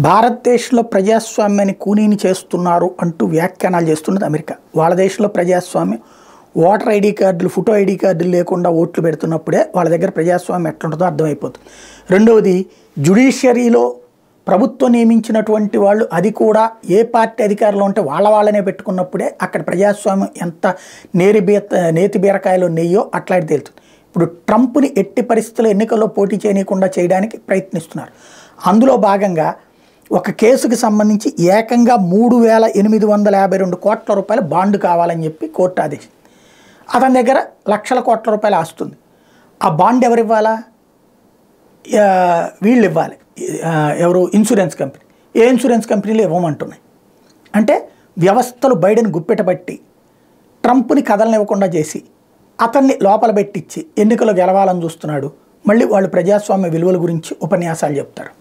భారతదేశంలో ప్రజాస్వామ్యాన్ని కూనీని చేస్తున్నారు అంటూ వ్యాఖ్యానాలు చేస్తున్నది అమెరికా వాళ్ళ దేశంలో ప్రజాస్వామ్యం ఓటర్ ఐడి కార్డులు ఫోటో ఐడి కార్డులు లేకుండా ఓట్లు పెడుతున్నప్పుడే వాళ్ళ దగ్గర ప్రజాస్వామ్యం ఎట్లుంటుందో అర్థమైపోతుంది రెండవది జుడిషియరీలో ప్రభుత్వం నియమించినటువంటి వాళ్ళు అది కూడా ఏ పార్టీ అధికారంలో ఉంటే వాళ్ళ వాళ్ళనే పెట్టుకున్నప్పుడే అక్కడ ప్రజాస్వామ్యం ఎంత నేరి బీత నేతి బీరకాయలో నెయ్యో అట్లాంటి తేలుతుంది ఇప్పుడు ట్రంప్ని ఎట్టి పరిస్థితుల్లో ఎన్నికల్లో పోటీ చేయనీయకుండా చేయడానికి ప్రయత్నిస్తున్నారు అందులో భాగంగా ఒక కేసుకి సంబంధించి ఏకంగా మూడు వేల ఎనిమిది వందల యాభై రెండు కోట్ల రూపాయల బాండ్ కావాలని చెప్పి కోర్టు ఆదేశించింది అతని దగ్గర లక్షల కోట్ల రూపాయలు ఆస్తుంది ఆ బాండ్ ఎవరు ఇవ్వాలా ఆ, వీళ్ళు ఇవ్వాలి ఆ, ఎవరు ఇన్సూరెన్స్ కంపెనీ ఏ ఇన్సూరెన్స్ కంపెనీలు ఇవ్వమంటున్నాయి అంటే వ్యవస్థలు బైడెన్ గుప్పెటబట్టి ట్రంప్ని కదలనివ్వకుండా చేసి అతన్ని లోపల పెట్టించి ఎన్నికలు గెలవాలని చూస్తున్నాడు మళ్ళీ వాళ్ళు ప్రజాస్వామ్య విలువల గురించి ఉపన్యాసాలు చెప్తారు